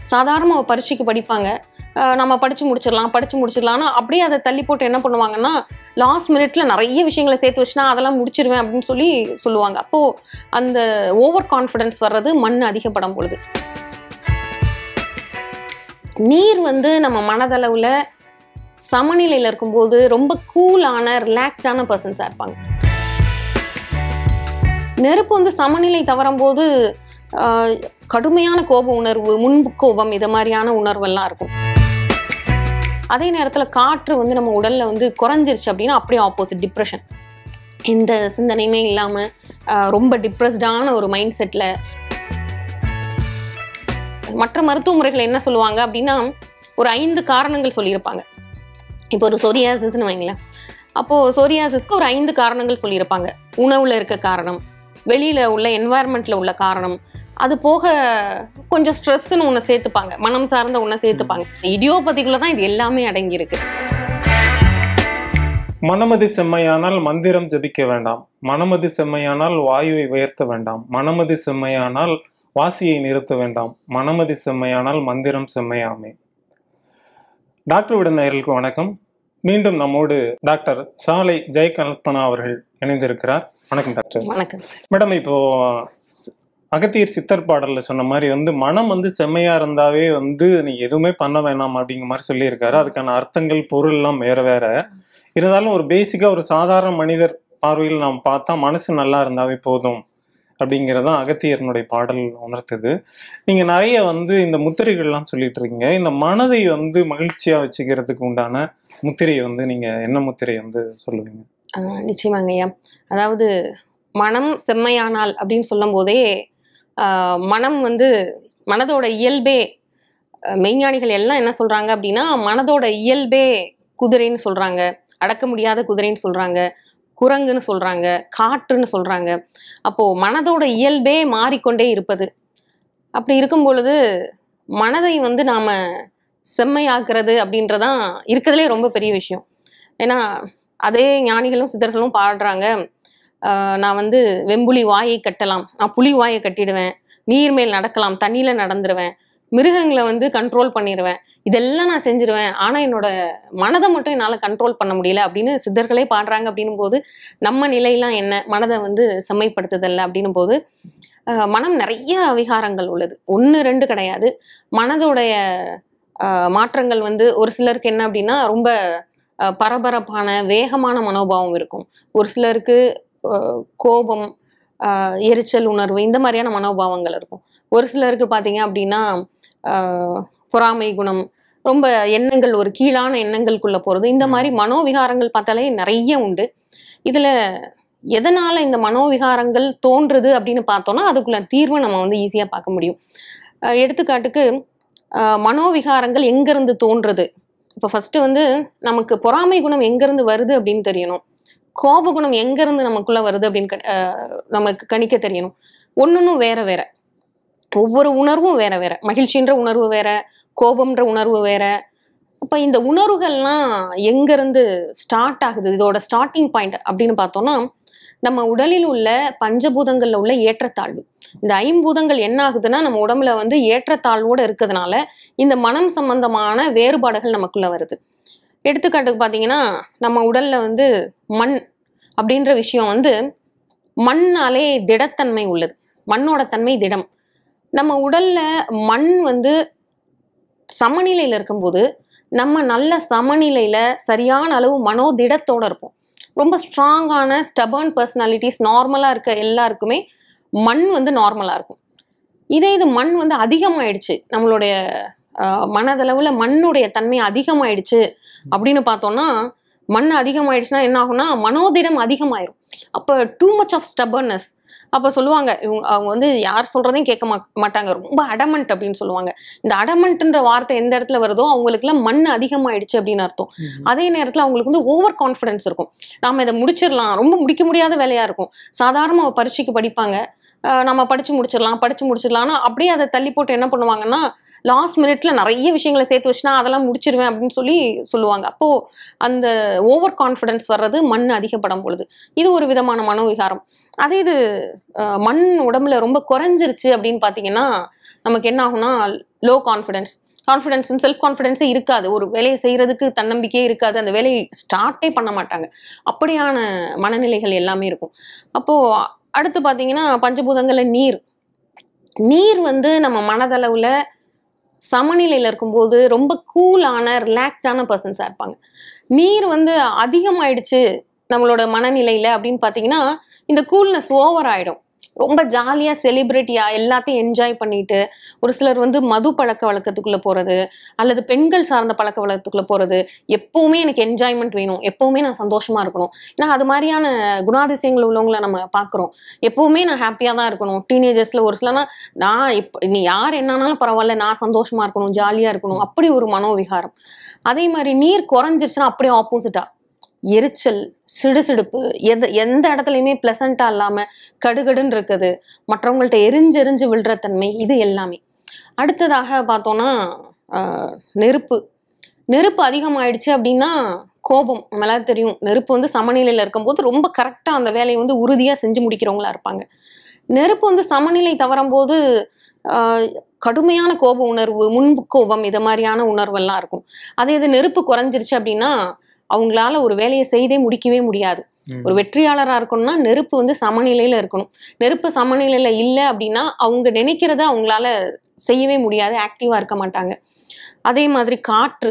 சாதாரண ஒரு பரீட்சைக்கு படிப்பாங்க அஹ் நம்ம படிச்சு முடிச்சிடலாம் படிச்சு முடிச்சிடலாம்னா அப்படியே அதை தள்ளி போட்டு என்ன பண்ணுவாங்கன்னா லாஸ்ட் மினிட்ல நிறைய விஷயங்களை சேர்த்து வச்சுனா அதெல்லாம் முடிச்சிருவேன் அப்படின்னு சொல்லி சொல்லுவாங்க அப்போ அந்த ஓவர் கான்ஃபிடன்ஸ் வர்றது மண் அதிகப்படும் பொழுது நீர் வந்து நம்ம மனதளவுல சமநிலையில் இருக்கும்போது ரொம்ப கூலான ரிலாக்ஸ்டான பர்சன்ஸாக இருப்பாங்க நெருப்பு வந்து சமநிலை தவறும் போது ஆஹ், கடுமையான கோப உணர்வு முன்பு கோபம் இது மாதிரியான உணர்வெல்லாம் இருக்கும் அதே நேரத்தில் காற்று வந்து நம்ம உடல்ல வந்து குறைஞ்சிருச்சு அப்படின்னா அப்படியே ஆப்போசிட் டிப்ரெஷன் எந்த சிந்தனையுமே இல்லாமல் ரொம்ப டிப்ரெஸ்டான ஒரு மைண்ட் செட்டில் மற்ற மருத்துவ முறைகள் என்ன சொல்லுவாங்க அப்படின்னா ஒரு ஐந்து காரணங்கள் சொல்லியிருப்பாங்க இப்போ ஒரு சொரியாசிஸ்னு வைங்களேன் அப்போது சொரியாசிஸ்க்கு ஒரு ஐந்து காரணங்கள் சொல்லியிருப்பாங்க உணவில் இருக்க காரணம் வெளியில் உள்ள என்வாயர்மெண்ட்டில் உள்ள காரணம் அது போக கொஞ்சம் ஸ்ட்ரெஸ்ன்னு ஒன்று சேர்த்துப்பாங்க மனம் சார்ந்த ஒன்று சேர்த்துப்பாங்க இடியோபதிக்குள்ள தான் இது எல்லாமே அடங்கியிருக்கு மனமதி செம்மையானால் மந்திரம் ஜபிக்க வேண்டாம் மனமதி செம்மையானால் வாயுவை உயர்த்த வேண்டாம் மனமதி செம்மையானால் வாசியை நிறுத்த வேண்டாம் மனமதி செம்மையானால் மந்திரம் செம்மையாமே டாக்டர் விட நேயர்களுக்கு வணக்கம் மீண்டும் நம்மோடு டாக்டர் சாலை ஜெயகல்பனா அவர்கள் இணைந்திருக்கிறார் வணக்கம் டாக்டர் வணக்கம் சார் மேடம் இப்போ ஸ்- அகத்தியர் சித்தர் பாடல்ல சொன்ன மாதிரி வந்து மனம் வந்து செம்மையா இருந்தாவே வந்து நீ எதுவுமே பண்ண வேணாம் அப்படிங்கிற மாதிரி சொல்லியிருக்காரு அதுக்கான அர்த்தங்கள் பொருள் எல்லாம் வேற வேற இருந்தாலும் ஒரு பேசிக்கா ஒரு சாதாரண மனிதர் பார்வையில் நாம் பார்த்தா மனசு நல்லா இருந்தாவே போதும் அப்படிங்கிறதான் அகத்தியர்னுடைய பாடல் உணர்த்துது நீங்க நிறைய வந்து இந்த முத்திரைகள்லாம் சொல்லிட்டு இருக்கீங்க இந்த மனதை வந்து மகிழ்ச்சியா வச்சுக்கிறதுக்கு உண்டான முத்திரையை வந்து நீங்க என்ன முத்திரை வந்து சொல்லுவீங்க ஆஹ் நிச்சயமாங்க ஐயா அதாவது மனம் செம்மையானால் அப்படின்னு சொல்லும் போதே ஆஹ் மனம் வந்து மனதோட இயல்பே ஆஹ் மெய்ஞானிகள் எல்லாம் என்ன சொல்றாங்க அப்படின்னா மனதோட இயல்பே குதிரைன்னு சொல்றாங்க அடக்க முடியாத குதிரைன்னு சொல்றாங்க குரங்குன்னு சொல்றாங்க காற்றுன்னு சொல்றாங்க அப்போ மனதோட இயல்பே மாறிக்கொண்டே இருப்பது அப்படி இருக்கும் பொழுது மனதை வந்து நாம செம்மையாக்குறது அப்படின்றதான் இருக்கிறதுலே ரொம்ப பெரிய விஷயம் ஏன்னா அதே ஞானிகளும் சித்தர்களும் பாடுறாங்க ஆஹ் நான் வந்து வெம்புலி வாயை கட்டலாம் நான் புலி வாயை கட்டிடுவேன் நீர் மேல் நடக்கலாம் தண்ணியில நடந்துருவேன் மிருகங்களை வந்து கண்ட்ரோல் பண்ணிடுவேன் இதெல்லாம் நான் செஞ்சிருவேன் ஆனா என்னோட மனதை மட்டும் என்னால் கண்ட்ரோல் பண்ண முடியல அப்படின்னு சித்தர்களே பாடுறாங்க அப்படின்னும் போது நம்ம நிலையெல்லாம் என்ன மனதை வந்து செம்மைப்படுத்துதல்ல அப்படின்னும் போது ஆஹ் மனம் நிறைய விகாரங்கள் உள்ளது ஒன்று ரெண்டு கிடையாது மனதோடைய ஆஹ் மாற்றங்கள் வந்து ஒரு சிலருக்கு என்ன அப்படின்னா ரொம்ப அஹ் பரபரப்பான வேகமான மனோபாவம் இருக்கும் ஒரு சிலருக்கு அஹ் கோபம் அஹ் எரிச்சல் உணர்வு இந்த மாதிரியான மனோபாவங்கள் இருக்கும் ஒரு சிலருக்கு பார்த்தீங்க அப்படின்னா அஹ் பொறாமை குணம் ரொம்ப எண்ணங்கள் ஒரு கீழான எண்ணங்களுக்குள்ள போகிறது இந்த மாதிரி மனோவிகாரங்கள் பார்த்தாலே நிறைய உண்டு இதில் எதனால இந்த மனோவிகாரங்கள் தோன்றுது அப்படின்னு பார்த்தோம்னா அதுக்குள்ள தீர்வை நம்ம வந்து ஈஸியாக பார்க்க முடியும் அஹ் எடுத்துக்காட்டுக்கு அஹ் மனோவிகாரங்கள் எங்கேருந்து தோன்றுது இப்போ ஃபர்ஸ்ட் வந்து நமக்கு பொறாமை குணம் எங்கேருந்து வருது அப்படின்னு தெரியணும் கோப குணம் எங்கேருந்து நமக்குள்ள வருது அப்படின்னு க- அஹ் நமக்கு கணிக்க தெரியணும் ஒன்னொன்னும் வேற வேற ஒவ்வொரு உணர்வும் வேற வேற மகிழ்ச்சின்ற உணர்வு வேற கோபம்ன்ற உணர்வு வேற அப்போ இந்த உணர்வுகள்லாம் எங்கேருந்து ஸ்டார்ட் ஆகுது இதோட ஸ்டார்டிங் பாயிண்ட் அப்படின்னு பார்த்தோம்னா நம்ம உடலில் உள்ள பஞ்சபூதங்கள்ல உள்ள ஏற்றத்தாழ்வு இந்த ஐம்பூதங்கள் என்ன ஆகுதுன்னா நம்ம உடம்புல வந்து ஏற்றத்தாழ்வோட இருக்கிறதுனால இந்த மனம் சம்பந்தமான வேறுபாடுகள் நமக்குள்ள வருது எடுத்துக்காட்டுக்கு பார்த்தீங்கன்னா நம்ம உடல்ல வந்து மண் அப்படின்ற விஷயம் வந்து மண்ணாலே திடத்தன்மை உள்ளது மண்ணோட தன்மை திடம் நம்ம உடல்ல மண் வந்து சமநிலையில இருக்கும்போது நம்ம நல்ல சமநிலையில சரியான அளவு மனோதிடத்தோட இருப்போம் ரொம்ப ஸ்ட்ராங்கான ஸ்டபர்ன் பர்சனாலிட்டிஸ் நார்மலா இருக்க எல்லாருக்குமே மண் வந்து நார்மலா இருக்கும் இதே இது மண் வந்து அதிகமாயிடுச்சு நம்மளுடைய ஆஹ், மனதளவுல மண்ணுடைய தன்மை அதிகமாயிடுச்சு அப்படின்னு பார்த்தோம்னா மண் அதிகமாயிடுச்சுன்னா என்ன ஆகும்னா மனோதிடம் அதிகமாயிரும் அப்போ டூ மச் ஆஃப் ஸ்டபர்னஸ் அப்போ சொல்லுவாங்க இவங்க அவங்க வந்து யார் சொல்றதையும் கேட்க மா மாட்டாங்க ரொம்ப அடமண்ட் அப்படின்னு சொல்லுவாங்க இந்த அடமண்ட்ன்ற வார்த்தை எந்த இடத்துல வருதோ அவங்களுக்குலாம் மண் அதிகமாயிடுச்சு அப்படின்னு அர்த்தம் அதே நேரத்தில் அவங்களுக்கு வந்து ஓவர் கான்ஃபிடன்ஸ் இருக்கும் நாம இதை முடிச்சிடலாம் ரொம்ப முடிக்க முடியாத வேலையா இருக்கும் சாதாரண ஒரு பரீட்சைக்கு படிப்பாங்க அஹ் நம்ம படிச்சு முடிச்சிடலாம் படிச்சு முடிச்சிடலாம்னா அப்படியே அதை தள்ளி போட்டு என்ன பண்ணுவாங்கன்னா லாஸ்ட் மினிட்ல நிறைய விஷயங்களை சேர்த்து வச்சுனா அதெல்லாம் முடிச்சிருவேன் அப்படின்னு சொல்லி சொல்லுவாங்க அப்போ அந்த ஓவர் கான்ஃபிடன்ஸ் வர்றது மண் அதிகப்படும் பொழுது இது ஒரு விதமான மனோவிகாரம் அதே இது அஹ், மண் உடம்புல ரொம்ப குறைஞ்சிருச்சு அப்படின்னு பார்த்தீங்கன்னா நமக்கு என்ன ஆகும்னா லோ கான்ஃபிடன்ஸ் கான்ஃபிடன்ஸ் செல்ஃப் கான்ஃபிடென்ஸே இருக்காது ஒரு வேலையை செய்யறதுக்கு தன்னம்பிக்கையே இருக்காது அந்த வேலையை ஸ்டார்ட்டே பண்ண மாட்டாங்க அப்படியான மனநிலைகள் எல்லாமே இருக்கும் அப்போ அடுத்து பார்த்தீங்கன்னா பஞ்சபூதங்கள்ல நீர் நீர் வந்து நம்ம மனதளவுல சமநிலையில் இருக்கும்போது ரொம்ப கூலான ரிலாக்ஸ்டான பர்சன்ஸாக இருப்பாங்க நீர் வந்து அதிகமாயிடுச்சு நம்மளோட மனநிலையில அப்படின்னு பார்த்தீங்கன்னா இந்த கூல்னஸ் ஓவர் ஆயிடும் ரொம்ப ஜாலியாக செலிப்ரிட்டியாக எல்லாத்தையும் என்ஜாய் பண்ணிட்டு ஒரு சிலர் வந்து மது பழக்க வழக்கத்துக்குள்ளே போகிறது அல்லது பெண்கள் சார்ந்த பழக்க வழக்கத்துக்குள்ளே போகிறது எப்போவுமே எனக்கு என்ஜாய்மெண்ட் வேணும் எப்போவுமே நான் சந்தோஷமாக இருக்கணும் ஏன்னா அது மாதிரியான குணாதிசயங்கள் உள்ளவங்கள நம்ம பார்க்குறோம் எப்போவுமே நான் ஹாப்பியாக தான் இருக்கணும் டீனேஜர்ஸில் ஒரு சிலனா நான் இப்போ நீ யார் என்னன்னாலும் பரவாயில்ல நான் சந்தோஷமாக இருக்கணும் ஜாலியாக இருக்கணும் அப்படி ஒரு மனோவிகாரம் அதே மாதிரி நீர் குறைஞ்சிருச்சுன்னா அப்படியே ஆப்போசிட்டாக எரிச்சல் சிடுசிடுப்பு எது எந்த இடத்துலையுமே ப்ளசண்ட்டாக இல்லாமல் கடுகடுன்னு இருக்குது மற்றவங்கள்ட்ட எரிஞ்சு எரிஞ்சு விழுற தன்மை இது எல்லாமே அடுத்ததாக பார்த்தோன்னா ஆஹ், நெருப்பு நெருப்பு அதிகமாயிடுச்சு அப்படின்னா கோபம் நம்ம எல்லாரும் தெரியும் நெருப்பு வந்து சமநிலையில் இருக்கும்போது ரொம்ப கரெக்டாக அந்த வேலையை வந்து உறுதியாக செஞ்சு முடிக்கிறவங்களா இருப்பாங்க நெருப்பு வந்து சமநிலை தவறும்போது ஆஹ், கடுமையான கோப உணர்வு முன்பு கோபம் இது மாதிரியான உணர்வெல்லாம் இருக்கும் அதே இது நெருப்பு குறைஞ்சிருச்சு அப்படின்னா அவங்களால ஒரு வேலையை செய்தே முடிக்கவே முடியாது ம். ஒரு வெற்றியாளராக இருக்கணும்னா நெருப்பு வந்து சமநிலையில இருக்கணும் நெருப்பு சமநிலையில இல்லை அப்படின்னா அவங்க நினைக்கிறத அவங்களால செய்யவே முடியாது ஆக்டிவா இருக்க மாட்டாங்க அதே மாதிரி காற்று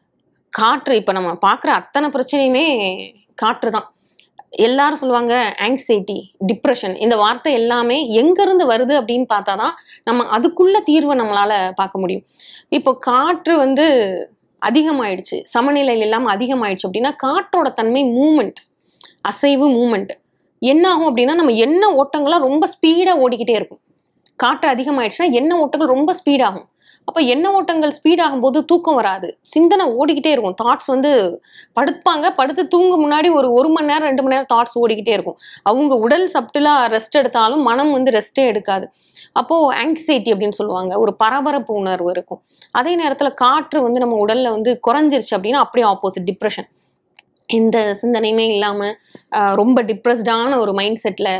காற்று இப்போ நம்ம பார்க்குற அத்தனை பிரச்சனையுமே காற்று தான் எல்லாரும் சொல்லுவாங்க ஆங்ஸைட்டி டிப்ரெஷன் இந்த வார்த்தை எல்லாமே எங்கேருந்து வருது அப்படின்னு பார்த்தா தான் நம்ம அதுக்குள்ள தீர்வை நம்மளால பார்க்க முடியும் இப்போ காற்று வந்து அதிகமாயிடுச்சு சமநிலையில் இல்லாமல் அதிகமாயிடுச்சு அப்படின்னா காற்றோட தன்மை மூமெண்ட் அசைவு மூமெண்ட் என்ன ஆகும் அப்படின்னா நம்ம எண்ண ஓட்டங்கள்லாம் ரொம்ப ஸ்பீடாக ஓடிக்கிட்டே இருக்கும் காற்று அதிகமாயிடுச்சுன்னா எண்ண ஓட்டங்கள் ரொம்ப ஸ்பீடாகும் அப்போ எண்ண ஓட்டங்கள் ஸ்பீட் ஆகும்போது தூக்கம் வராது சிந்தனை ஓடிக்கிட்டே இருக்கும் தாட்ஸ் வந்து படுப்பாங்க படுத்து தூங்க முன்னாடி ஒரு ஒரு மணி நேரம் ரெண்டு மணி நேரம் தாட்ஸ் ஓடிக்கிட்டே இருக்கும் அவங்க உடல் சப்டிலாக ரெஸ்ட் எடுத்தாலும் மனம் வந்து ரெஸ்ட்டே எடுக்காது அப்போ ஆங்ஸைட்டி அப்படின்னு சொல்லுவாங்க ஒரு பரபரப்பு உணர்வு இருக்கும் அதே நேரத்தில் காற்று வந்து நம்ம உடல்ல வந்து குறைஞ்சிருச்சு அப்படின்னா அப்படியே ஆப்போசிட் டிப்ரெஷன் எந்த சிந்தனையுமே இல்லாமல் ரொம்ப டிப்ரெஸ்டான ஒரு மைண்ட் செட்டில்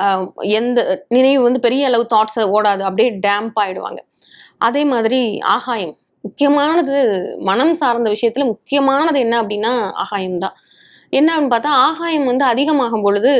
எந்த நினைவு வந்து பெரிய அளவு தாட்ஸை ஓடாது அப்படியே டேம்ப் ஆயிடுவாங்க அதே மாதிரி ஆகாயம் முக்கியமானது மனம் சார்ந்த விஷயத்துல முக்கியமானது என்ன அப்படின்னா ஆகாயம் தான் என்ன அப்படின்னு பார்த்தா ஆகாயம் வந்து அதிகமாகும் பொழுது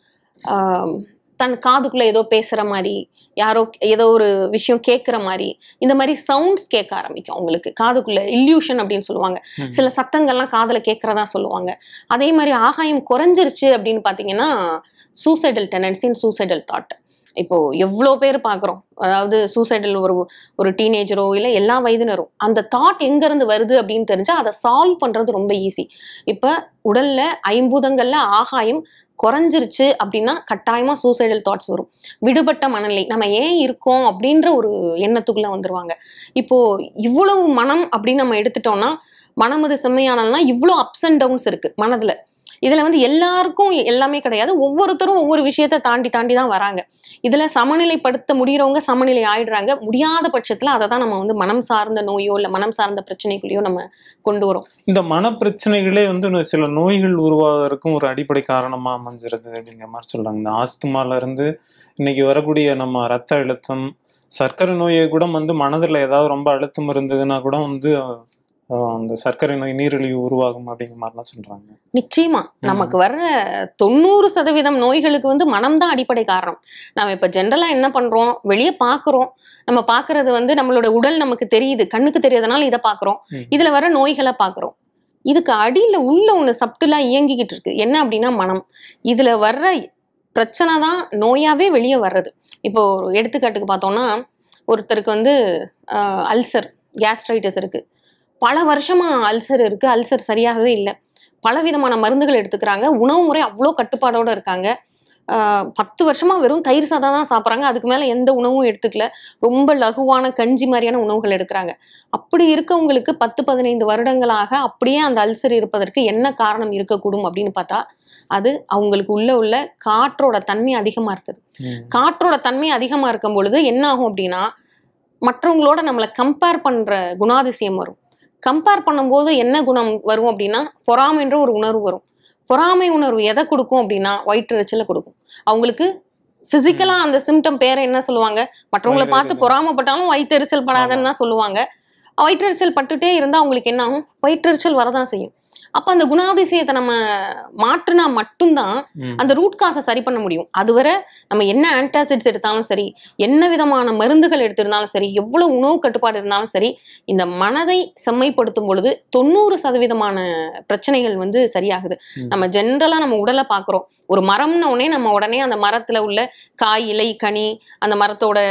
ஆஹ், தன் காதுக்குள்ள ஏதோ பேசுற மாதிரி யாரோ ஏதோ ஒரு விஷயம் கேட்குற மாதிரி இந்த மாதிரி சவுண்ட்ஸ் கேட்க ஆரம்பிக்கும் அவங்களுக்கு காதுக்குள்ள இல்யூஷன் அப்படின்னு சொல்லுவாங்க ம். சில சத்தங்கள்லாம் காதுல கேட்கறதா சொல்லுவாங்க அதே மாதிரி ஆகாயம் குறைஞ்சிருச்சு அப்படின்னு பார்த்தீங்கன்னா சூசைடல் டெனன்சின் சூசைடல் தாட் இப்போ எவ்வளோ பேர் பார்க்குறோம் அதாவது சூசைடல் ஒரு ஒரு டீனேஜரோ இல்லை எல்லா வயதினரும் அந்த தாட் எங்கேருந்து வருது அப்படின்னு தெரிஞ்சா அதை சால்வ் பண்ணுறது ரொம்ப ஈஸி இப்போ உடல்ல ஐம்பூதங்கள்ல ஆகாயம் குறைஞ்சிருச்சு அப்படின்னா கட்டாயமா சூசைடல் தாட்ஸ் வரும் விடுபட்ட மனநிலை நம்ம ஏன் இருக்கோம் அப்படின்ற ஒரு எண்ணத்துக்குள்ள வந்துருவாங்க இப்போ இவ்வளவு மனம் அப்படின்னு நம்ம எடுத்துட்டோம்னா மனம் அது செம்மையானல்னா இவ்வளோ அப்ஸ் அண்ட் டவுன்ஸ் இருக்கு மனதுல இதுல வந்து எல்லாருக்கும் எல்லாமே கிடையாது ஒவ்வொருத்தரும் ஒவ்வொரு விஷயத்த தாண்டி தாண்டி தான் வராங்க இதுல சமநிலைப்படுத்த முடியறவங்க சமநிலை ஆயிடுறாங்க முடியாத பட்சத்துல அதை தான் நம்ம வந்து மனம் சார்ந்த நோயோ இல்ல மனம் சார்ந்த பிரச்சனைக்குள்ளேயோ நம்ம கொண்டு வரோம் இந்த மனப்பிரச்சனைகளே வந்து நு- சில நோய்கள் உருவாவதற்கும் ஒரு அடிப்படை காரணமா அமைஞ்சிருது அப்படிங்கிற மாதிரி சொல்றாங்க இந்த ஆஸ்துமால இருந்து இன்னைக்கு வரக்கூடிய நம்ம ரத்த அழுத்தம் சர்க்கரை நோயை கூட வந்து மனதுல ஏதாவது ரொம்ப அழுத்தம் இருந்ததுன்னா கூட வந்து அஹ், அந்த சர்க்கரை நோய் நீரிழிவு உருவாகும் அப்படிங்கிற மாதிரிலாம் சொல்றாங்க நிச்சயமா நமக்கு வர்ற தொண்ணூறு சதவீதம் நோய்களுக்கு வந்து மனம்தான் அடிப்படை காரணம் நம்ம இப்ப ஜென்ரலா என்ன பண்றோம் வெளியே பாக்குறோம் நம்ம பாக்குறது வந்து நம்மளோட உடல் நமக்கு தெரியுது கண்ணுக்கு தெரியாதனால இதை பாக்குறோம் ம். இதுல வர நோய்களை பாக்குறோம் இதுக்கு அடியில உள்ள ஒண்ணு சப்டிலா இயங்கிக்கிட்டு இருக்கு என்ன அப்படின்னா மனம் இதுல வர்ற பிரச்சனை தான் நோயாவே வெளியே வர்றது இப்போ ஒரு எடுத்துக்காட்டுக்கு பார்த்தோம்னா ஒருத்தருக்கு வந்து அல்சர் கேஸ்ட்ரைட்டிஸ் இருக்கு பல வருஷமா அல்சர் இருக்கு அல்சர் சரியாகவே இல்லை பலவிதமான மருந்துகள் எடுத்துக்கிறாங்க உணவு முறை அவ்வளோ கட்டுப்பாடோட இருக்காங்க ஆஹ் பத்து வருஷமா வெறும் தயிர் சாதம் தான் சாப்பிட்றாங்க அதுக்கு மேல எந்த உணவும் எடுத்துக்கல ரொம்ப லகுவான கஞ்சி மாதிரியான உணவுகள் எடுக்கிறாங்க அப்படி இருக்கவங்களுக்கு பத்து பதினைந்து வருடங்களாக அப்படியே அந்த அல்சர் இருப்பதற்கு என்ன காரணம் இருக்கக்கூடும் அப்படின்னு பார்த்தா அது அவங்களுக்கு உள்ள உள்ள காற்றோட தன்மை அதிகமா இருக்குது ம். காற்றோட தன்மை அதிகமா இருக்கும் பொழுது என்ன ஆகும் அப்படின்னா மற்றவங்களோட நம்மளை கம்பேர் பண்ற குணாதிசயம் வரும் கம்பேர் பண்ணும்போது என்ன குணம் வரும் அப்படின்னா பொறாமைன்ற ஒரு உணர்வு வரும் பொறாமை உணர்வு எதை கொடுக்கும் அப்படின்னா வயிற்றுச்சலை கொடுக்கும் அவங்களுக்கு பிசிக்கலா அந்த சிம்டம் பேரை என்ன சொல்லுவாங்க மற்றவங்கள வயிறு பார்த்து எரிதல். பொறாமப்பட்டாலும் வயிற்றெரிச்சல் படாதுன்னு தான் சொல்லுவாங்க வயிற்றெரிச்சல் பட்டுட்டே இருந்தா அவங்களுக்கு என்ன ஆகும் வயிற்றெரிச்சல் வரதான் செய்யும் அப்ப அந்த குணாதிசயத்தை நம்ம மாற்றினா மட்டும்தான் ம். அந்த ரூட் காசை சரி பண்ண முடியும் அதுவரை நம்ம என்ன ஆன்டாசிட்ஸ் எடுத்தாலும் சரி என்ன விதமான மருந்துகள் எடுத்திருந்தாலும் சரி எவ்வளவு உணவு கட்டுப்பாடு இருந்தாலும் சரி இந்த மனதை செம்மைப்படுத்தும் பொழுது தொண்ணூறு சதவீதமான பிரச்சனைகள் வந்து சரியாகுது ம். நம்ம ஜென்ரலா நம்ம உடலை பார்க்குறோம் ஒரு மரம்னு உடனே நம்ம உடனே அந்த மரத்துல உள்ள காய் இலை கனி அந்த மரத்தோட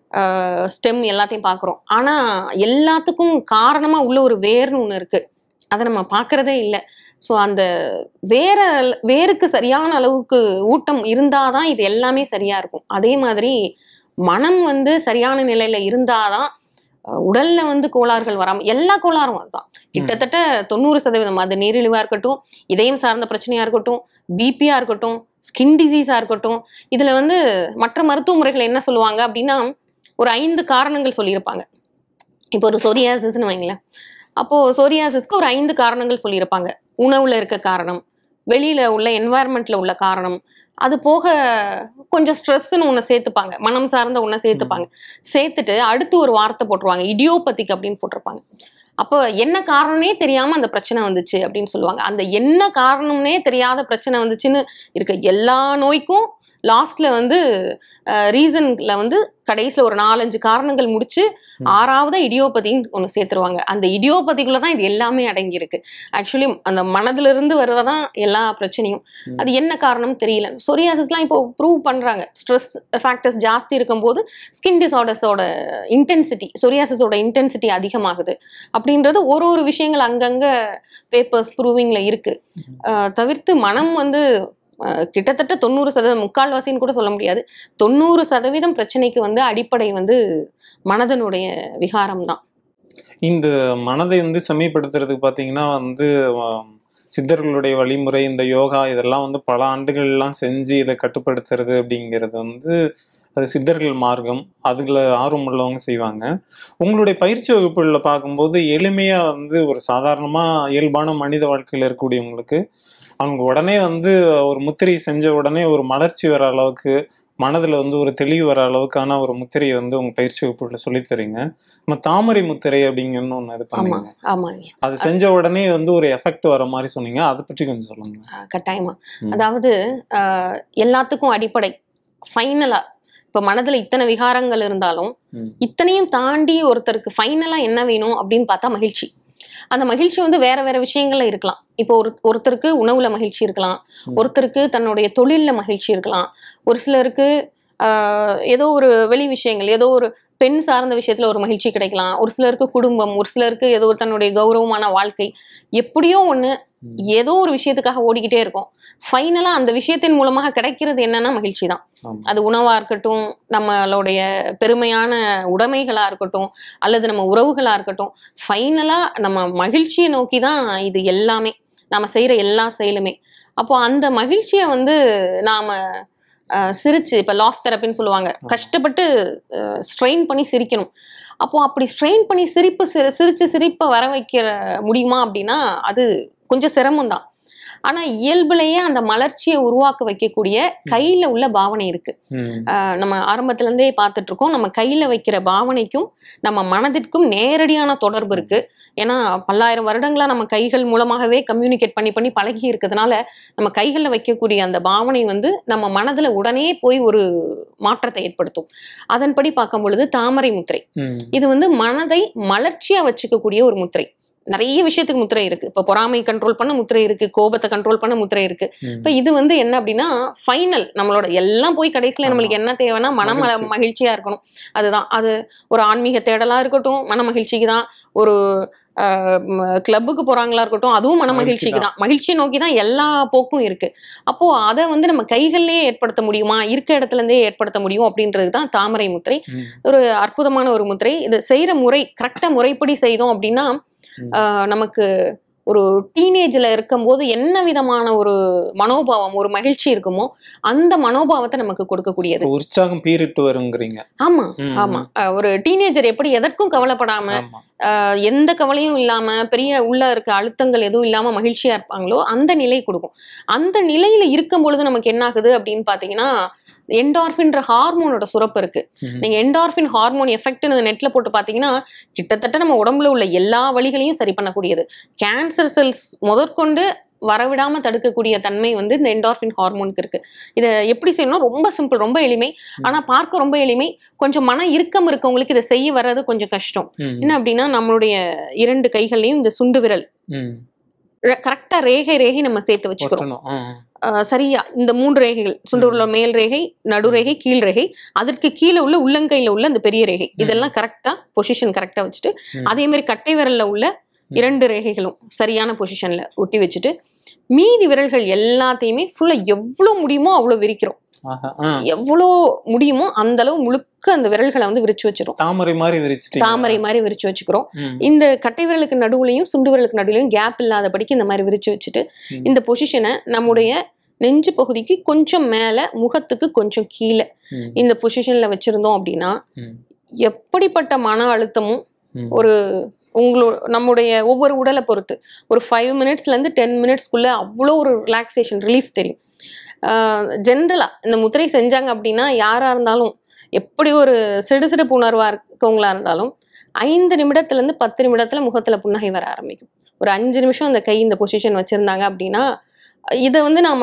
ஸ்டெம் எல்லாத்தையும் பார்க்குறோம் ஆனா எல்லாத்துக்கும் காரணமா உள்ள ஒரு வேர்னு ஒன்று இருக்கு அதை நம்ம பார்க்கறதே இல்லை ஸோ அந்த வேற வேருக்கு சரியான அளவுக்கு ஊட்டம் இருந்தாதான் இது எல்லாமே சரியா இருக்கும் அதே மாதிரி மனம் வந்து சரியான நிலையில இருந்தாதான் அஹ், உடல்ல வந்து கோளாறுகள் வராம எல்லா கோளாறும் அதுதான் கிட்டத்தட்ட தொண்ணூறு சதவீதம் அது நீரிழிவா இருக்கட்டும் இதயம் சார்ந்த பிரச்சனையா இருக்கட்டும் பிபியா இருக்கட்டும் ஸ்கின் டிசீஸா இருக்கட்டும் இதுல வந்து மற்ற மருத்துவ முறைகள் என்ன சொல்லுவாங்க அப்படின்னா ஒரு ஐந்து காரணங்கள் சொல்லியிருப்பாங்க இப்போ ஒரு சொரியாசிஸ்னு வைங்களேன் அப்போ சொரியாசிஸ்க்கு ஒரு ஐந்து காரணங்கள் சொல்லியிருப்பாங்க உணவுல இருக்க காரணம் வெளியில உள்ள என்வாயர்மெண்ட்ல உள்ள காரணம் அது போக கொஞ்சம் ஸ்ட்ரெஸ்ன்னு ஒன்று சேர்த்துப்பாங்க மனம் சார்ந்த ஒன்றை சேர்த்துப்பாங்க சேர்த்துட்டு அடுத்து ஒரு வார்த்தை போட்டுருவாங்க இடியோபத்திக் அப்படின்னு போட்டிருப்பாங்க அப்போ என்ன காரணம்னே தெரியாம அந்த பிரச்சனை வந்துச்சு அப்படின்னு சொல்லுவாங்க அந்த என்ன காரணம்னே தெரியாத பிரச்சனை வந்துச்சுன்னு இருக்க எல்லா நோய்க்கும் லாஸ்ட்ல வந்து ரீசன்ல வந்து கடைசியில் ஒரு நாலஞ்சு காரணங்கள் முடிச்சு ம். ஆறாவதா இடியோபதின்னு ஒன்று சேர்த்துருவாங்க அந்த இடியோபதிக்குள்ள தான் இது எல்லாமே அடங்கியிருக்கு ஆக்சுவலி அந்த மனதுல இருந்து வர்றதான் எல்லா பிரச்சனையும் ம். அது என்ன காரணம் தெரியல சொரியாசிஸ்லாம் இப்போ ப்ரூவ் பண்றாங்க ஸ்ட்ரெஸ் ஃபேக்டர்ஸ் ஜாஸ்தி இருக்கும்போது ஸ்கின் டிசார்டர்ஸோட இன்டென்சிட்டி சொரியாசிஸோட இன்டென்சிட்டி அதிகமாகுது அப்படின்றது ஒரு ஒரு விஷயங்கள் அங்கங்க பேப்பர்ஸ் ப்ரூவிங்ல இருக்கு அஹ் தவிர்த்து மனம் வந்து அஹ் கிட்டத்தட்ட தொண்ணூறு சதவீதம் முக்கால்வாசின்னு கூட சொல்ல முடியாது தொண்ணூறு சதவீதம் பிரச்சனைக்கு வந்து அடிப்படை வந்து மனதனுடைய விகாரம் தான் இந்த மனதை வந்து செம்மைப்படுத்துறதுக்கு பார்த்தீங்கன்னா வந்து ஆம், சித்தர்களுடைய வழிமுறை இந்த யோகா இதெல்லாம் வந்து பல ஆண்டுகள்லாம் செஞ்சு இதை கட்டுப்படுத்துறது அப்படிங்கிறது வந்து அது சித்தர்கள் மார்க்கம் அதுல ஆர்வம் உள்ளவங்க செய்வாங்க உங்களுடைய பயிற்சி வகுப்புகளில் பார்க்கும்போது எளிமையா வந்து ஒரு சாதாரணமா இயல்பான மனித வாழ்க்கையில் இருக்கக்கூடியவங்களுக்கு அவங்க உடனே வந்து ஒரு முத்திரை செஞ்ச உடனே ஒரு மலர்ச்சி வர அளவுக்கு மனதுல வந்து ஒரு தெளிவு வர அளவுக்கான ஒரு முத்திரையை வந்து உங்க பயிற்சி வகுப்புல சொல்லித் தரீங்க நம்ம தாமரை முத்திரை அப்படிங்கன்னு ஒண்ணு இது ஆமா பண்ணுங்க ஆமாங்க அது செஞ்ச உடனே வந்து ஒரு எஃபெக்ட் வர மாதிரி சொன்னீங்க அதை பற்றி கொஞ்சம் சொல்லுங்க அஹ் கட்டாயமா ம். அதாவது அஹ் எல்லாத்துக்கும் அடிப்படை ஃபைனலா இப்ப மனதுல இத்தனை விகாரங்கள் இருந்தாலும் ம். இத்தனையும் தாண்டி ஒருத்தருக்கு ஃபைனலா என்ன வேணும் அப்படின்னு பார்த்தா மகிழ்ச்சி அந்த மகிழ்ச்சி வந்து வேற வேற விஷயங்கள்ல இருக்கலாம் இப்போ ஒரு ஒருத்தருக்கு உணவுல மகிழ்ச்சி இருக்கலாம் ம். ஒருத்தருக்கு தன்னுடைய தொழில்ல மகிழ்ச்சி இருக்கலாம் ஒரு சிலருக்கு ஆஹ், ஏதோ ஒரு வெளி விஷயங்கள் ஏதோ ஒரு பெண் சார்ந்த விஷயத்துல ஒரு மகிழ்ச்சி கிடைக்கலாம் ஒரு சிலருக்கு குடும்பம் ஒரு சிலருக்கு ஏதோ ஒரு தன்னுடைய கௌரவமான வாழ்க்கை எப்படியோ ஒண்ணு ம். ஏதோ ஒரு விஷயத்துக்காக ஓடிக்கிட்டே இருக்கும் ஃபைனலா அந்த விஷயத்தின் மூலமாக கிடைக்கிறது என்னன்னா மகிழ்ச்சி தான் ஆமா. அது உணவா இருக்கட்டும் நம்மளுடைய பெருமையான உடைமைகளா இருக்கட்டும் அல்லது நம்ம உறவுகளா இருக்கட்டும் ஃபைனலா நம்ம மகிழ்ச்சியை நோக்கி தான் இது எல்லாமே நாம செய்யற எல்லா செயலுமே அப்போ அந்த மகிழ்ச்சியை வந்து நாம அஹ், சிரிச்சு இப்ப லாஃப் தெரப்பின்னு சொல்லுவாங்க ஆமா. கஷ்டப்பட்டு ஸ்ட்ரெயின் பண்ணி சிரிக்கணும் அப்போ அப்படி ஸ்ட்ரெயின் பண்ணி சிரிப்பு சிரி- சிரிச்சு சிரிப்பை வர வைக்கிற முடியுமா அப்படின்னா அது கொஞ்சம் சிரமம் தான் ஆனா இயல்புலயே அந்த மலர்ச்சியை உருவாக்க வைக்கக்கூடிய கையில உள்ள பாவனை இருக்கு ம். ஆஹ் நம்ம ஆரம்பத்துல இருந்தே பார்த்துட்டு இருக்கோம் நம்ம கையில வைக்கிற பாவனைக்கும் நம்ம மனதிற்கும் நேரடியான தொடர்பு இருக்கு ஏன்னா பல்லாயிரம் வருடங்களா நம்ம கைகள் மூலமாகவே கம்யூனிகேட் பண்ணி பண்ணி பழகி இருக்கிறதுனால நம்ம கைகளில் வைக்கக்கூடிய அந்த பாவனை வந்து நம்ம மனதுல உடனே போய் ஒரு மாற்றத்தை ஏற்படுத்தும் அதன்படி பார்க்கும் பொழுது தாமரை முத்திரை ம். இது வந்து மனதை மலர்ச்சியா வச்சுக்கக்கூடிய ஒரு முத்திரை நிறைய விஷயத்துக்கு முத்திரை இருக்கு இப்போ பொறாமை கண்ட்ரோல் பண்ண முத்திரை இருக்கு கோபத்தை கண்ட்ரோல் பண்ண முத்திரை இருக்கு ம். இப்போ இது வந்து என்ன அப்படின்னா ஃபைனல் நம்மளோட எல்லாம் போய் கடைசியில் ஆமா. நம்மளுக்கு என்ன தேவைன்னா மனம் மகிழ்ச்சி. மகிழ்ச்சியா இருக்கணும் அதுதான் அது ஒரு ஆன்மீக தேடலா இருக்கட்டும் மன மகிழ்ச்சிக்கு தான் ஒரு கிளப்புக்கு போறாங்களா இருக்கட்டும் அதுவும் மன மகிழ்ச்சி மகிழ்ச்சிக்கு தான் மகிழ்ச்சியை நோக்கி தான் எல்லா போக்கும் இருக்கு அப்போ அதை வந்து நம்ம கைகள்லயே ஏற்படுத்த முடியுமா இருக்க இடத்துல இருந்தே ஏற்படுத்த முடியும் அப்படின்றது தான் தாமரை முத்திரை ம். ஒரு அற்புதமான ஒரு முத்திரை இது செய்யற முறை கரெக்டா முறைப்படி செய்தோம் அப்படின்னா ம். ஆஹ், நமக்கு ஒரு டீனேஜ்ல இருக்கும்போது என்ன விதமான ஒரு மனோபாவம் ஒரு மகிழ்ச்சி இருக்குமோ அந்த மனோபாவத்தை நமக்கு கொடுக்கக்கூடியது இப்ப உற்சாகம் பீரிட்டு வருங்கிறீங்க ஆமா ம். ஆமா ஆஹ், ஒரு டீனேஜர் எப்படி எதற்கும் கவலைப்படாம ஆமா ஆஹ், எந்த கவலையும் இல்லாம பெரிய உள்ள இருக்க அழுத்தங்கள் எதுவும் இல்லாம மகிழ்ச்சியா இருப்பாங்களோ அந்த நிலை கொடுக்கும் அந்த நிலையில இருக்கும் பொழுது நமக்கு என்ன ஆகுது அப்படின்னு பாத்தீங்கன்னா என்டார்ஃபின்ற ஹார்மோனோட சுரப்பு இருக்கு ம். நீங்க என்டார்ஃபின் ஹார்மோன் எஃபெக்ட்னு நெட்ல போட்டு பாத்தீங்கன்னா கிட்டத்தட்ட நம்ம உடம்புல உள்ள எல்லா வழிகளையும் சரி பண்ணக்கூடியது கேன்சர் செல்ஸ் முதற்கொண்டு வரவிடாம தடுக்கக்கூடிய தன்மை வந்து இந்த என்டார்ஃபின் ஹார்மோனுக்கு இருக்கு இதை எப்படி செய்யணும் ரொம்ப சிம்பிள் ரொம்ப எளிமை ஆனா பார்க்க ரொம்ப எளிமை கொஞ்சம் மன இறுக்கம் இருக்கவங்களுக்கு இதை செய்ய வர்றது கொஞ்சம் கஷ்டம் ம். என்ன அப்படின்னா நம்மளுடைய இரண்டு கைகள்லையும் இந்த சுண்டு விரல் ம். கரெக்டா ரேகை ரேகை நம்ம சேர்த்து வச்சுக்கிறோம் ஒட்டணும். ஆ. அஹ் சரியா இந்த மூன்று ரேகைகள் சுண்டு உள்ள மேல் ரேகை நடுரேகை கீழ் ரேகை அதற்கு கீழே உள்ள உள்ளங்கையில உள்ள அந்த பெரிய ரேகை இதெல்லாம் கரெக்டா பொசிஷன் கரெக்டா வச்சுட்டு ம். அதே மாதிரி கட்டை விரல்ல உள்ள இரண்டு ரேகைகளும் சரியான பொசிஷன்ல ஒட்டி வச்சுட்டு மீதி விரல்கள் எல்லாத்தையுமே ஃபுல்லா எவ்வளவு முடியுமோ அவ்வளவு விரிக்கிறோம் ஆஹா. ஆ. எவ்வளோ முடியுமோ அந்த அளவு முழுக்க அந்த விரல்களை வந்து விரிச்சு வச்சிரும் தாமரை மாதிரி விரிச்சிட்டீங்க தாமரை மாதிரி விரிச்சு வச்சுக்கிறோம் ம். இந்த கட்டை விரலுக்கு நடுவுலையும் சுண்டு விரலுக்கு நடுவுலையும் கேப் இல்லாதபடிக்கு இந்த மாதிரி விரிச்சு வச்சுட்டு ம். இந்த பொசிஷனை நம்முடைய நெஞ்சு பகுதிக்கு கொஞ்சம் மேல முகத்துக்கு கொஞ்சம் கீழே ம். இந்த பொசிஷன்ல வச்சிருந்தோம் அப்படின்னா ம். எப்படிப்பட்ட மன அழுத்தமும் ம். ஒரு உங்களோட நம்முடைய ஒவ்வொரு உடலை பொறுத்து ஒரு ஃபைவ் மினிட்ஸ்லேருந்து டென் மினிட்ஸ்க்குள்ள அவ்வளோ ஒரு ரிலாக்ஸேஷன் ரிலீஃப் தெரியும் ஜென்ரலாக இந்த முத்திரை செஞ்சாங்க அப்படின்னா யாராக இருந்தாலும் எப்படி ஒரு சிடுசிடுப்பு உணர்வாக இருக்கவங்களா இருந்தாலும் ஐந்து நிமிடத்துலேருந்து பத்து நிமிடத்தில் முகத்தில் புன்னகை வர ஆரம்பிக்கும் ஒரு அஞ்சு நிமிஷம் அந்த கை இந்த பொசிஷன் வச்சுருந்தாங்க அப்படின்னா இதை வந்து நாம்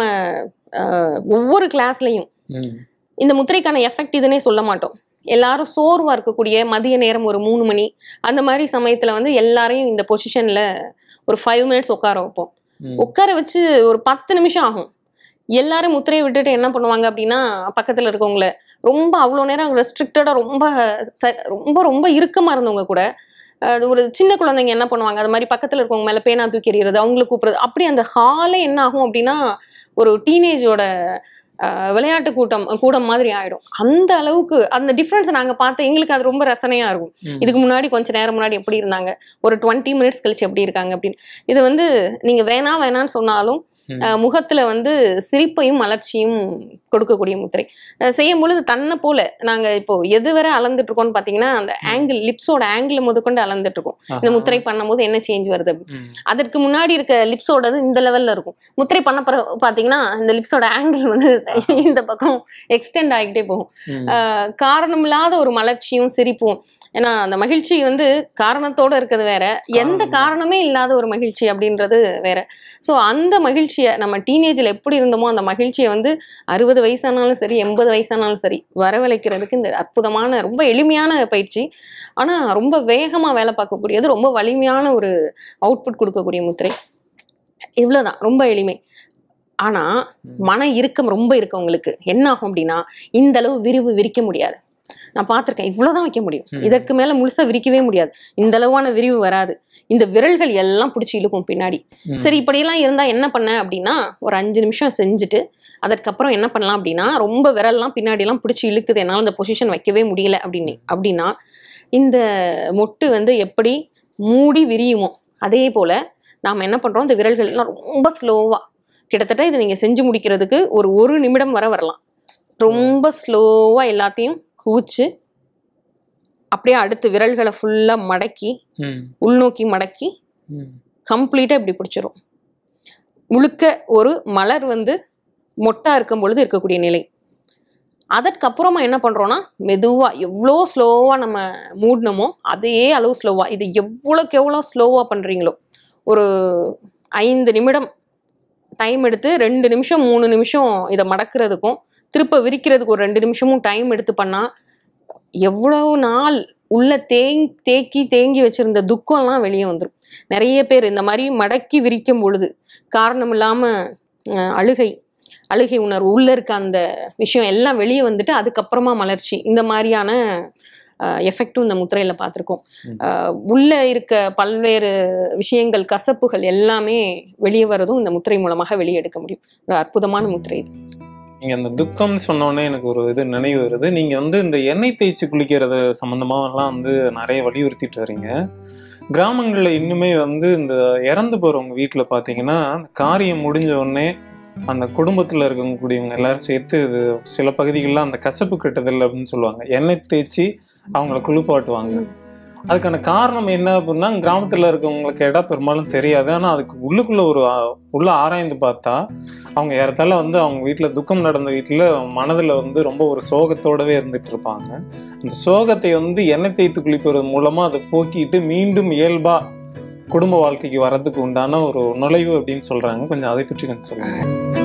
ஒவ்வொரு கிளாஸ்லையும் ம். இந்த முத்திரைக்கான எஃபெக்ட் இதுனே சொல்ல மாட்டோம் எல்லாரும் சோர்வா இருக்கக்கூடிய மதிய நேரம் ஒரு மூணு மணி அந்த மாதிரி சமயத்துல வந்து எல்லாரையும் இந்த பொசிஷன்ல ஒரு ஃபைவ் மினிட்ஸ் உட்கார வைப்போம் ம். உட்கார வச்சு ஒரு பத்து நிமிஷம் ஆகும் எல்லாரும் முத்திரையை விட்டுட்டு என்ன பண்ணுவாங்க அப்படின்னா பக்கத்துல இருக்கவங்கள ரொம்ப அவ்வளோ நேரம் ரெஸ்ட்ரிக்டடா ரொம்ப ச- ரொம்ப ரொம்ப இறுக்கமா இருந்தவங்க கூட அது ஒரு சின்ன குழந்தைங்க என்ன பண்ணுவாங்க அது மாதிரி பக்கத்துல இருக்கவங்க மேல பேனா தூக்கி எறியறது அவங்களை கூப்பிடுறது அப்படி அந்த ஹாலே என்ன ஆகும் அப்படின்னா ஒரு டீனேஜோட விளையாட்டு கூட்டம் கூடம் மாதிரி ஆயிடும் அந்த அளவுக்கு அந்த டிஃப்ரென்ஸ் நாங்க பார்த்து எங்களுக்கு அது ரொம்ப ரசனையா இருக்கும் ம். இதுக்கு முன்னாடி கொஞ்ச நேரம் முன்னாடி எப்படி இருந்தாங்க ஒரு டுவெண்ட்டி மினிட்ஸ் கழிச்சு எப்படி இருக்காங்க அப்படின்னு இது வந்து நீங்க வேணா வேணான்னு சொன்னாலும் ம். அஹ், முகத்துல வந்து சிரிப்பையும் மலர்ச்சியும் கொடுக்கக்கூடிய முத்திரை அஹ், செய்யும் பொழுது தன்னை போல நாங்க இப்போ எது வரை அளந்துட்டு இருக்கோம்னு பாத்தீங்கன்னா அந்த ஆங்கிள் லிப்ஸோட ஆங்கிள் முதற்கொண்டு அளந்துட்டு இருக்கோம் இந்த ஆஹா. முத்திரை பண்ணும்போது என்ன சேஞ்ச் வருது அப்படின்னு. ம். அதற்கு முன்னாடி இருக்க லிப்ஸோடது இந்த லெவல்ல இருக்கும் முத்திரை பண்ண பிறகு பாத்தீங்கன்னா இந்த லிப்ஸோட ஆங்கிள் வந்து இந்த பக்கம் எக்ஸ்டெண்ட் ஆகிட்டே போகும் ம். ஆஹ் காரணமில்லாத ஒரு மலர்ச்சியும் சிரிப்பும் ஏன்னா அந்த மகிழ்ச்சி வந்து காரணத்தோட இருக்கிறது வேற எந்த காரணம். காரணமே இல்லாத ஒரு மகிழ்ச்சி அப்படின்றது வேற ஸோ அந்த மகிழ்ச்சியை நம்ம டீனேஜில் எப்படி இருந்தோமோ அந்த மகிழ்ச்சியை வந்து அறுபது வயசானாலும் சரி எண்பது வயசானாலும் சரி வரவழைக்கிறதுக்கு இந்த அற்புதமான ரொம்ப எளிமையான பயிற்சி ஆனால் ரொம்ப வேகமாக வேலை பார்க்கக்கூடியது ரொம்ப வலிமையான ஒரு அவுட்புட் கொடுக்கக்கூடிய முத்திரை இவ்வளோதான் ரொம்ப எளிமை ஆனால் மன இறுக்கம் ரொம்ப இருக்கவங்களுக்கு என்ன ஆகும் அப்படின்னா இந்த அளவு விரிவு விரிக்க முடியாது நான் பார்த்துருக்கேன் இவ்வளோதான் வைக்க முடியும் ம். இதற்கு மேலே முழுசா விரிக்கவே முடியாது இந்த அளவான விரிவு வராது இந்த விரல்கள் எல்லாம் பிடிச்சி இழுக்கும் பின்னாடி ம். சரி இப்படியெல்லாம் இருந்தால் என்ன பண்ண அப்படின்னா ஒரு அஞ்சு நிமிஷம் செஞ்சுட்டு அதற்கப்புறம் என்ன பண்ணலாம் அப்படின்னா ரொம்ப விரல்லாம் பின்னாடிலாம் பிடிச்சி இழுக்குது என்னால் அந்த பொசிஷன் வைக்கவே முடியல அப்படின்னு அப்படின்னா இந்த மொட்டு வந்து எப்படி மூடி விரியுமோ அதே போல் நாம் என்ன பண்ணுறோம் இந்த விரல்கள் எல்லாம் ரொம்ப ஸ்லோவாக கிட்டத்தட்ட இதை நீங்கள் செஞ்சு முடிக்கிறதுக்கு ஒரு ஒரு நிமிடம் வரை வரலாம் ரொம்ப ஸ்லோவாக எல்லாத்தையும் குவிச்சு அப்படியே அடுத்து விரல்களை ஃபுல்லாக மடக்கி ம். உள்நோக்கி மடக்கி ம். கம்ப்ளீட்டாக இப்படி பிடிச்சிரும் முழுக்க ஒரு மலர் வந்து மொட்டா இருக்கும் பொழுது இருக்கக்கூடிய நிலை அதற்கப்புறமா என்ன பண்ணுறோன்னா மெதுவாக எவ்வளோ ஸ்லோவாக நம்ம மூடினோமோ அதே அளவு ஸ்லோவாக இது எவ்வளோக்கு எவ்வளோ ஸ்லோவாக பண்ணுறீங்களோ ஒரு ஐந்து நிமிடம் டைம் எடுத்து ரெண்டு நிமிஷம் மூணு நிமிஷம் இதை மடக்கிறதுக்கும் திருப்ப விரிக்கிறதுக்கு ஒரு ரெண்டு நிமிஷமும் டைம் எடுத்து பண்ணால் எவ்வளவு நாள் உள்ள தேங் தேக்கி தேங்கி வச்சிருந்த துக்கம்லாம் வெளியே வந்துடும் நிறைய பேர் இந்த மாதிரி மடக்கி விரிக்கும் பொழுது காரணம் இல்லாமல் அழுகை அழுகை உணர்வு உள்ள இருக்க அந்த விஷயம் எல்லாம் வெளியே வந்துட்டு அதுக்கப்புறமா மலர்ச்சி இந்த மாதிரியான எஃபெக்டும் இந்த முத்திரையில பார்த்துருக்கோம் ம். உள்ள இருக்க பல்வேறு விஷயங்கள் கசப்புகள் எல்லாமே வெளியே வரதும் இந்த முத்திரை மூலமாக வெளியே எடுக்க முடியும் ஒரு அற்புதமான முத்திரை இது நீங்க அந்த துக்கம்னு சொன்ன உடனே எனக்கு ஒரு இது நினைவு வருது நீங்க வந்து இந்த எண்ணெய் தேய்ச்சி குளிக்கிறது சம்பந்தமா எல்லாம் வந்து நிறைய வலியுறுத்திட்டு வரீங்க கிராமங்கள்ல இன்னுமே வந்து இந்த இறந்து போறவங்க வீட்டுல பாத்தீங்கன்னா அந்த காரியம் முடிஞ்ச உடனே அந்த குடும்பத்துல இருக்கக்கூடியவங்க எல்லாரும் சேர்த்து இது சில பகுதிகளில் அந்த கசப்பு கட்டுதல் அப்படின்னு சொல்லுவாங்க எண்ணெய் தேய்ச்சி அவங்கள குளிப்பாட்டுவாங்க ம். அதுக்கான காரணம் என்ன அப்படின்னா கிராமத்துல இருக்கவங்களுக்கு கேட்டா பெரும்பாலும் தெரியாது ஆனா அதுக்கு உள்ளுக்குள்ள ஒரு ஆ- உள்ள ஆராய்ந்து பார்த்தா அவங்க ஏறத்தால வந்து அவங்க வீட்டுல துக்கம் நடந்த வீட்டுல மனதுல வந்து ரொம்ப ஒரு சோகத்தோடவே இருந்துட்டு இருப்பாங்க அந்த சோகத்தை வந்து எண்ணெய் தேய்த்து குளிப்பது மூலமா அதை போக்கிட்டு மீண்டும் இயல்பா குடும்ப வாழ்க்கைக்கு வர்றதுக்கு உண்டான ஒரு நுழைவு அப்படின்னு சொல்றாங்க கொஞ்சம் அதை பற்றி கொஞ்சம் சொல்லுங்க